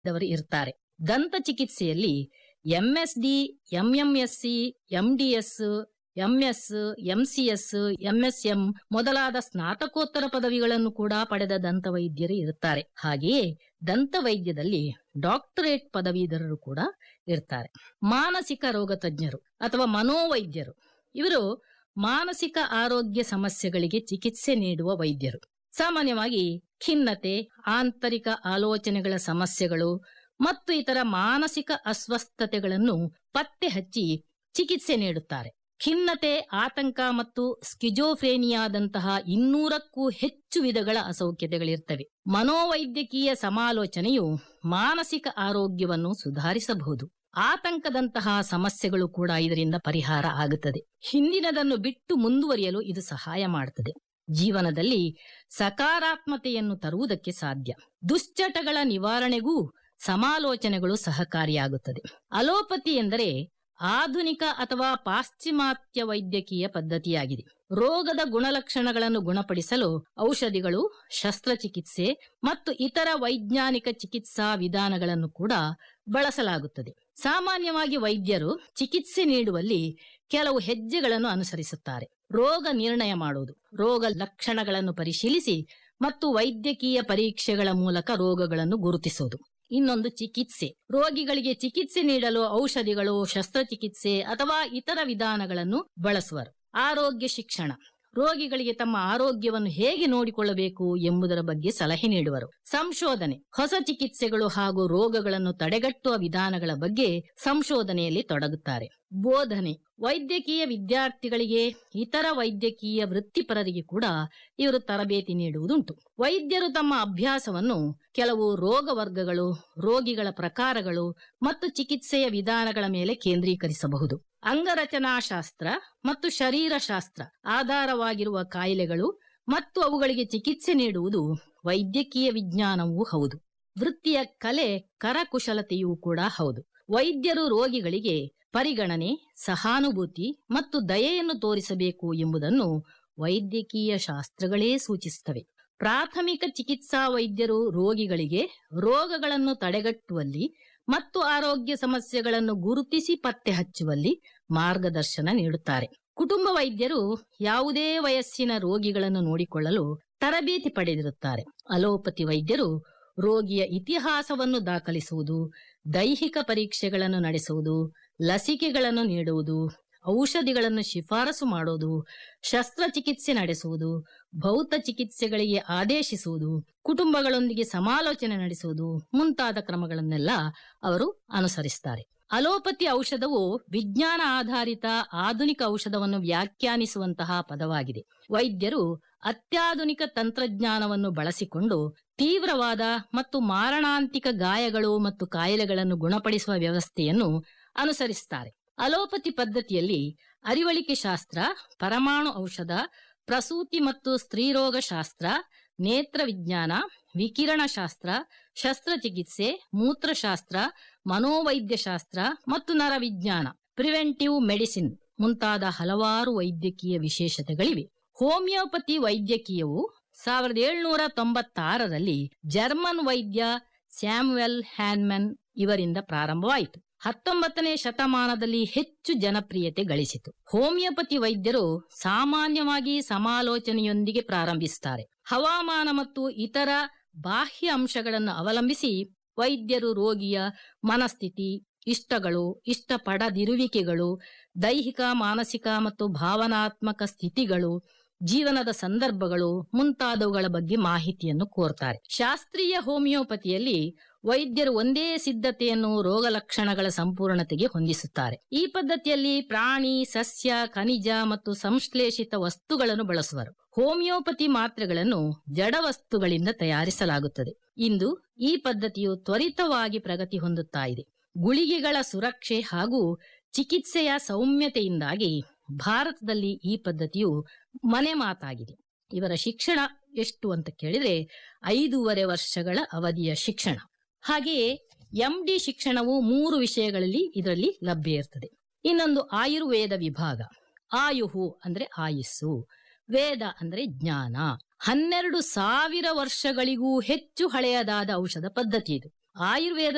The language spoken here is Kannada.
ದವರು ಇರ್ತಾರೆ ದಂತ ಚಿಕಿತ್ಸೆಯಲ್ಲಿ MSD MMSc MDS MS MCS MSM ಮೊದಲಾದ ಸ್ನಾತಕೋತ್ತರ ಪದವಿಗಳನ್ನು ಕೂಡ ಪಡೆದ ದಂತ ವೈದ್ಯರು ಇರುತ್ತಾರೆ ಹಾಗೆಯೇ ದಂತ ವೈದ್ಯದಲ್ಲಿ ಡಾಕ್ಟರೇಟ್ ಪದವೀಧರರು ಕೂಡ ಇರ್ತಾರೆ ಮಾನಸಿಕ ರೋಗ ತಜ್ಞರು ಅಥವಾ ಮನೋವೈದ್ಯರು ಇವರು ಮಾನಸಿಕ ಆರೋಗ್ಯ ಸಮಸ್ಯೆಗಳಿಗೆ ಚಿಕಿತ್ಸೆ ನೀಡುವ ವೈದ್ಯರು ಸಾಮಾನ್ಯವಾಗಿ ಖಿನ್ನತೆ ಆಂತರಿಕ ಆಲೋಚನೆಗಳ ಸಮಸ್ಯೆಗಳು ಮತ್ತು ಇತರ ಮಾನಸಿಕ ಅಸ್ವಸ್ಥತೆಗಳನ್ನು ಪತ್ತೆ ಹಚ್ಚಿ ಚಿಕಿತ್ಸೆ ನೀಡುತ್ತಾರೆ ಖಿನ್ನತೆ ಆತಂಕ ಮತ್ತು ಸ್ಕಿಜೋಫ್ರೇನಿಯಾದಂತಹ ಇನ್ನೂರಕ್ಕೂ ಹೆಚ್ಚು ವಿಧಗಳ ಅಸೌಖ್ಯತೆಗಳಿರ್ತವೆ ಮನೋವೈದ್ಯಕೀಯ ಸಮಾಲೋಚನೆಯು ಮಾನಸಿಕ ಆರೋಗ್ಯವನ್ನು ಸುಧಾರಿಸಬಹುದು ಆತಂಕದಂತಹ ಸಮಸ್ಯೆಗಳು ಕೂಡ ಇದರಿಂದ ಪರಿಹಾರ ಆಗುತ್ತದೆ ಹಿಂದಿನದನ್ನು ಬಿಟ್ಟು ಮುಂದುವರಿಯಲು ಇದು ಸಹಾಯ ಮಾಡುತ್ತದೆ ಜೀವನದಲ್ಲಿ ಸಕಾರಾತ್ಮತೆಯನ್ನು ತರುವುದಕ್ಕೆ ಸಾಧ್ಯ ದುಶ್ಚಟಗಳ ನಿವಾರಣೆಗೂ ಸಮಾಲೋಚನೆಗಳು ಸಹಕಾರಿಯಾಗುತ್ತದೆ ಅಲೋಪತಿ ಎಂದರೆ ಆಧುನಿಕ ಅಥವಾ ಪಾಶ್ಚಿಮಾತ್ಯ ವೈದ್ಯಕೀಯ ಪದ್ಧತಿಯಾಗಿದೆ ರೋಗದ ಗುಣಲಕ್ಷಣಗಳನ್ನು ಗುಣಪಡಿಸಲು ಔಷಧಿಗಳು ಶಸ್ತ್ರಚಿಕಿತ್ಸೆ ಮತ್ತು ಇತರ ವೈಜ್ಞಾನಿಕ ಚಿಕಿತ್ಸಾ ವಿಧಾನಗಳನ್ನು ಕೂಡ ಬಳಸಲಾಗುತ್ತದೆ ಸಾಮಾನ್ಯವಾಗಿ ವೈದ್ಯರು ಚಿಕಿತ್ಸೆ ನೀಡುವಲ್ಲಿ ಕೆಲವು ಹೆಜ್ಜೆಗಳನ್ನು ಅನುಸರಿಸುತ್ತಾರೆ ರೋಗ ನಿರ್ಣಯ ಮಾಡುವುದು ರೋಗ ಲಕ್ಷಣಗಳನ್ನು ಪರಿಶೀಲಿಸಿ ಮತ್ತು ವೈದ್ಯಕೀಯ ಪರೀಕ್ಷೆಗಳ ಮೂಲಕ ರೋಗಗಳನ್ನು ಗುರುತಿಸುವುದು ಇನ್ನೊಂದು ಚಿಕಿತ್ಸೆ ರೋಗಿಗಳಿಗೆ ಚಿಕಿತ್ಸೆ ನೀಡಲು ಔಷಧಿಗಳು ಶಸ್ತ್ರಚಿಕಿತ್ಸೆ ಅಥವಾ ಇತರ ವಿಧಾನಗಳನ್ನು ಬಳಸುವರು ಆರೋಗ್ಯ ಶಿಕ್ಷಣ ರೋಗಿಗಳಿಗೆ ತಮ್ಮ ಆರೋಗ್ಯವನ್ನು ಹೇಗೆ ನೋಡಿಕೊಳ್ಳಬೇಕು ಎಂಬುದರ ಬಗ್ಗೆ ಸಲಹೆ ನೀಡುವರು ಸಂಶೋಧನೆ ಹೊಸ ಚಿಕಿತ್ಸೆಗಳು ಹಾಗೂ ರೋಗಗಳನ್ನು ತಡೆಗಟ್ಟುವ ವಿಧಾನಗಳ ಬಗ್ಗೆ ಸಂಶೋಧನೆಯಲ್ಲಿ ತೊಡಗುತ್ತಾರೆ ಬೋಧನೆ ವೈದ್ಯಕೀಯ ವಿದ್ಯಾರ್ಥಿಗಳಿಗೆ ಇತರ ವೈದ್ಯಕೀಯ ವೃತ್ತಿಪರರಿಗೆ ಕೂಡ ಇವರು ತರಬೇತಿ ನೀಡುವುದುಂಟು ವೈದ್ಯರು ತಮ್ಮ ಅಭ್ಯಾಸವನ್ನು ಕೆಲವು ರೋಗ ವರ್ಗಗಳು ರೋಗಿಗಳ ಪ್ರಕಾರಗಳು ಮತ್ತು ಚಿಕಿತ್ಸೆಯ ವಿಧಾನಗಳ ಮೇಲೆ ಕೇಂದ್ರೀಕರಿಸಬಹುದು ಅಂಗರಚನಾಶಾಸ್ತ್ರ ಮತ್ತು ಶರೀರಶಾಸ್ತ್ರ ಆಧಾರವಾಗಿರುವ ಕಾಯಿಲೆಗಳು ಮತ್ತು ಅವುಗಳಿಗೆ ಚಿಕಿತ್ಸೆ ನೀಡುವುದು ವೈದ್ಯಕೀಯ ವಿಜ್ಞಾನವೂ ಹೌದು ವೃತ್ತಿಯ ಕಲೆ ಕರಕುಶಲತೆಯೂ ಕೂಡ ಹೌದು ವೈದ್ಯರು ರೋಗಿಗಳಿಗೆ ಪರಿಗಣನೆ ಸಹಾನುಭೂತಿ ಮತ್ತು ದಯೆಯನ್ನು ತೋರಿಸಬೇಕು ಎಂಬುದನ್ನು ವೈದ್ಯಕೀಯ ಶಾಸ್ತ್ರಗಳೇ ಸೂಚಿಸುತ್ತವೆ ಪ್ರಾಥಮಿಕ ಚಿಕಿತ್ಸಾ ವೈದ್ಯರು ರೋಗಿಗಳಿಗೆ ರೋಗಗಳನ್ನು ತಡೆಗಟ್ಟುವಲ್ಲಿ ಮತ್ತು ಆರೋಗ್ಯ ಸಮಸ್ಯೆಗಳನ್ನು ಗುರುತಿಸಿ ಪತ್ತೆ ಹಚ್ಚುವಲ್ಲಿ ಮಾರ್ಗದರ್ಶನ ನೀಡುತ್ತಾರೆ ಕುಟುಂಬ ವೈದ್ಯರು ಯಾವುದೇ ವಯಸ್ಸಿನ ರೋಗಿಗಳನ್ನು ನೋಡಿಕೊಳ್ಳಲು ತರಬೇತಿ ಪಡೆದಿರುತ್ತಾರೆ ಅಲೋಪತಿ ವೈದ್ಯರು ರೋಗಿಯ ಇತಿಹಾಸವನ್ನು ದಾಖಲಿಸುವುದು ದೈಹಿಕ ಪರೀಕ್ಷೆಗಳನ್ನು ನಡೆಸುವುದು ಲಸಿಕೆಗಳನ್ನು ನೀಡುವುದು ಔಷಧಿಗಳನ್ನು ಶಿಫಾರಸು ಮಾಡುವುದು ಶಸ್ತ್ರಚಿಕಿತ್ಸೆ ನಡೆಸುವುದು ಭೌತ ಚಿಕಿತ್ಸೆಗಳಿಗೆ ಆದೇಶಿಸುವುದು ಕುಟುಂಬಗಳೊಂದಿಗೆ ಸಮಾಲೋಚನೆ ನಡೆಸುವುದು ಮುಂತಾದ ಕ್ರಮಗಳನ್ನೆಲ್ಲ ಅವರು ಅನುಸರಿಸುತ್ತಾರೆ ಅಲೋಪತಿ ಔಷಧವು ವಿಜ್ಞಾನ ಆಧಾರಿತ ಆಧುನಿಕ ಔಷಧವನ್ನು ವ್ಯಾಖ್ಯಾನಿಸುವಂತಹ ಪದವಾಗಿದೆ ವೈದ್ಯರು ಅತ್ಯಾಧುನಿಕ ತಂತ್ರಜ್ಞಾನವನ್ನು ಬಳಸಿಕೊಂಡು ತೀವ್ರವಾದ ಮತ್ತು ಮಾರಣಾಂತಿಕ ಗಾಯಗಳು ಮತ್ತು ಕಾಯಿಲೆಗಳನ್ನು ಗುಣಪಡಿಸುವ ವ್ಯವಸ್ಥೆಯನ್ನು ಅನುಸರಿಸುತ್ತಾರೆ ಅಲೋಪತಿ ಪದ್ಧತಿಯಲ್ಲಿ ಅರಿವಳಿಕೆ ಶಾಸ್ತ್ರ ಪರಮಾಣು ಔಷಧ ಪ್ರಸೂತಿ ಮತ್ತು ಸ್ತ್ರೀರೋಗ ಶಾಸ್ತ್ರ ನೇತ್ರ ವಿಜ್ಞಾನ ವಿಕಿರಣ ಶಾಸ್ತ್ರ ಶಸ್ತ್ರಚಿಕಿತ್ಸೆ ಮೂತ್ರಶಾಸ್ತ್ರ ಮನೋವೈದ್ಯ ಶಾಸ್ತ್ರ ಮತ್ತು ನರವಿಜ್ಞಾನ ಪ್ರಿವೆಂಟಿವ್ ಮೆಡಿಸಿನ್ ಮುಂತಾದ ಹಲವಾರು ವೈದ್ಯಕೀಯ ವಿಶೇಷತೆಗಳಿವೆ ಹೋಮಿಯೋಪತಿ ವೈದ್ಯಕೀಯವು ಸಾವಿರದ ಏಳ್ನೂರ ತೊಂಬತ್ತಾರರಲ್ಲಿ ಜರ್ಮನ್ ವೈದ್ಯ ಸ್ಯಾಮ್ವೆಲ್ ಹ್ಯಾನ್ಮನ್ ಇವರಿಂದ ಪ್ರಾರಂಭವಾಯಿತು ಹತ್ತೊಂಬತ್ತನೇ ಶತಮಾನದಲ್ಲಿ ಹೆಚ್ಚು ಜನಪ್ರಿಯತೆ ಗಳಿಸಿತು ಹೋಮಿಯೋಪತಿ ವೈದ್ಯರು ಸಾಮಾನ್ಯವಾಗಿ ಸಮಾಲೋಚನೆಯೊಂದಿಗೆ ಪ್ರಾರಂಭಿಸುತ್ತಾರೆ ಹವಾಮಾನ ಮತ್ತು ಇತರ ಬಾಹ್ಯ ಅಂಶಗಳನ್ನು ಅವಲಂಬಿಸಿ ವೈದ್ಯರು ರೋಗಿಯ ಮನಸ್ಥಿತಿ ಇಷ್ಟಗಳು ಇಷ್ಟಪಡದಿರುವಿಕೆಗಳು ದೈಹಿಕ ಮಾನಸಿಕ ಮತ್ತು ಭಾವನಾತ್ಮಕ ಸ್ಥಿತಿಗಳು ಜೀವನದ ಸಂದರ್ಭಗಳು ಮುಂತಾದವುಗಳ ಬಗ್ಗೆ ಮಾಹಿತಿಯನ್ನು ಕೋರ್ತಾರೆ ಶಾಸ್ತ್ರೀಯ ಹೋಮಿಯೋಪತಿಯಲ್ಲಿ ವೈದ್ಯರು ಒಂದೇ ಸಿದ್ಧತೆಯನ್ನು ರೋಗ ಲಕ್ಷಣಗಳ ಸಂಪೂರ್ಣತೆಗೆ ಹೊಂದಿಸುತ್ತಾರೆ ಈ ಪದ್ಧತಿಯಲ್ಲಿ ಪ್ರಾಣಿ ಸಸ್ಯ ಖನಿಜ ಮತ್ತು ಸಂಶ್ಲೇಷಿತ ವಸ್ತುಗಳನ್ನು ಬಳಸುವರು ಹೋಮಿಯೋಪತಿ ಮಾತ್ರೆಗಳನ್ನು ಜಡ ವಸ್ತುಗಳಿಂದ ತಯಾರಿಸಲಾಗುತ್ತದೆ ಇಂದು ಈ ಪದ್ಧತಿಯು ತ್ವರಿತವಾಗಿ ಪ್ರಗತಿ ಹೊಂದುತ್ತಾ ಇದೆ ಗುಳಿಗೆಗಳ ಸುರಕ್ಷೆ ಹಾಗೂ ಚಿಕಿತ್ಸೆಯ ಸೌಮ್ಯತೆಯಿಂದಾಗಿ ಭಾರತದಲ್ಲಿ ಈ ಪದ್ಧತಿಯು ಮನೆ ಮಾತಾಗಿದೆ ಇವರ ಶಿಕ್ಷಣ ಎಷ್ಟು ಅಂತ ಕೇಳಿದ್ರೆ ಐದೂವರೆ ವರ್ಷಗಳ ಅವಧಿಯ ಶಿಕ್ಷಣ ಹಾಗೆಯೇ ಎಂ ಡಿ ಶಿಕ್ಷಣವು ಮೂರು ವಿಷಯಗಳಲ್ಲಿ ಇದರಲ್ಲಿ ಲಭ್ಯ ಇರ್ತದೆ ಇನ್ನೊಂದು ಆಯುರ್ವೇದ ವಿಭಾಗ ಆಯುಹು ಅಂದ್ರೆ ಆಯುಸ್ಸು ವೇದ ಅಂದ್ರೆ ಜ್ಞಾನ ಹನ್ನೆರಡು ಸಾವಿರ ವರ್ಷಗಳಿಗೂ ಹೆಚ್ಚು ಹಳೆಯದಾದ ಔಷಧ ಪದ್ಧತಿ ಇದು ಆಯುರ್ವೇದ